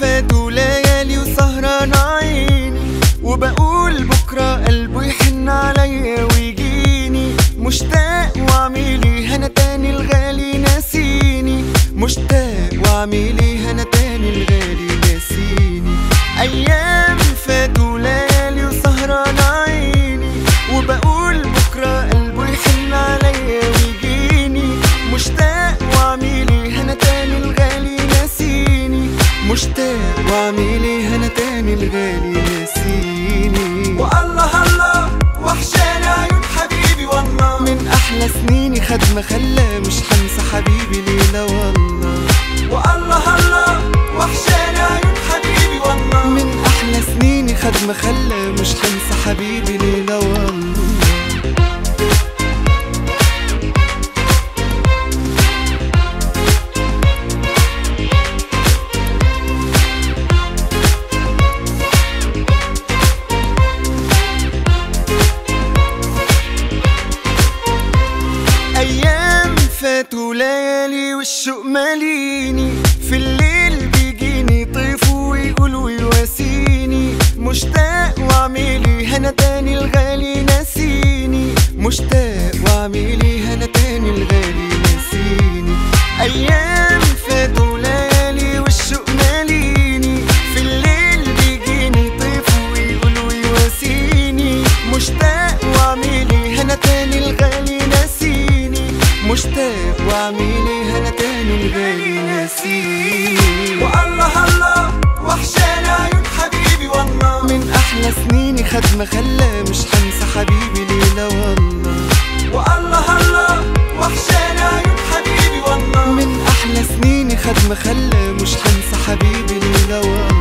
فاتوا ليالي وسهران عيني وبقول بكرة قلبه يحن عليا ويجيني مشتاق وعميلي هنا تاني الغالي ناسيني مشتاق وعميلي هنا تاني الغالي ناسيني أيام فاتوا ليالي وسهران عيني وبقول بكرة قلبه يحن عليا ويجيني مشتاق وعميلي هنا تاني الغالي ناسيني مشتاق وعميلي هنا تاني الغالي ناسيني والله الله وحشاني عيون حبيبي والله من أحلى سنيني خد ما خلى مش حنسى حبيبي ليلة والله والله الله وحشاني عيون حبيبي والله من أحلى سنيني خد ما خلى مش حنسى حبيبي ليلة والله أيام فاتوا ليالي والشوق ماليني في الليل بيجيني طيف ويقول ويواسيني مشتاق وعميلي هنا تاني الغالي ناسيني مشتاق وعميلي هنا تاني الغالي ناسيني أيام فاتوا ليالي والشوق ماليني في الليل بيجيني طيف ويقول ويواسيني مشتاق وعميلي هنا تاني الغالي ناسيني مشتاق وعميلي هنا تاني الغالي ناسيني والله الله وحشاني عيون حبيبي والله من أحلى سنيني خد ما خلى مش حنسى حبيبي ليلة والله والله الله وحشاني عيون حبيبي والله من أحلى سنيني خد ما خلى مش حنسى حبيبي ليلة والله